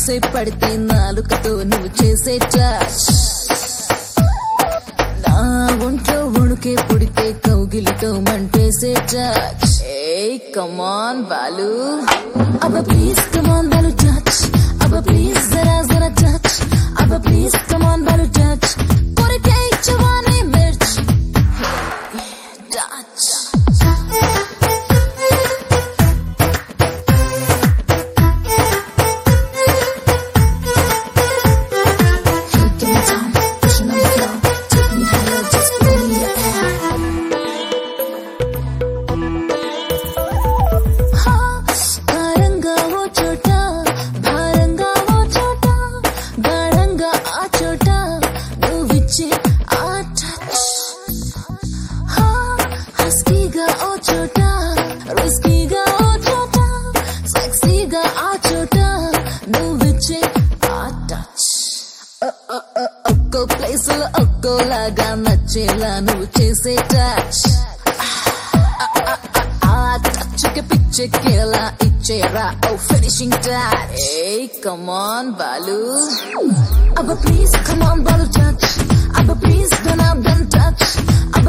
చూసే పడితే నాలుకతో నువ్వు చేసే టచ్ నా ఒంట్లో వణుకే పుడితే కౌగిలితో మంటేసే టచ్ ఏ కమాన్ బాలు అబ్బ ప్లీజ్ కమాన్ బాలు టచ్ అబ్బ ప్లీజ్ జరా జరా టచ్ అబ్బ ప్లీజ్ కమాన్ బాలు టచ్ కొరికే జవానీ మిర్చ్ touch Give me time, pushing on the floor, take me higher, just put me in the air. హా, భారంగా ఓ చోట భారంగా ఓ చోట గాఢంగా ఆ చోట నువ్విచ్చే ఆ టచ్ హా, హస్కీగా ఓ చోట రిస్కీగా ఓ చోట సెక్సీగా ఆ చోట నువ్విచ్చే ఆ టచ్ ఒక్కో ప్లేస్ లో ఒక్కోలాగా నచ్చేలా నువ్వు చేసే టచ్ ఆ టచ్ కి పిచ్చెక్కేలా ఇచ్చేరా ఓ ఫినిషింగ్ టచ్ ఏ కమాన్ బాలు అబ్బ ప్లీజ్ కమాన్ బాలు టచ్ అబ్బ ప్లీజ్ డన్ డన్ టచ్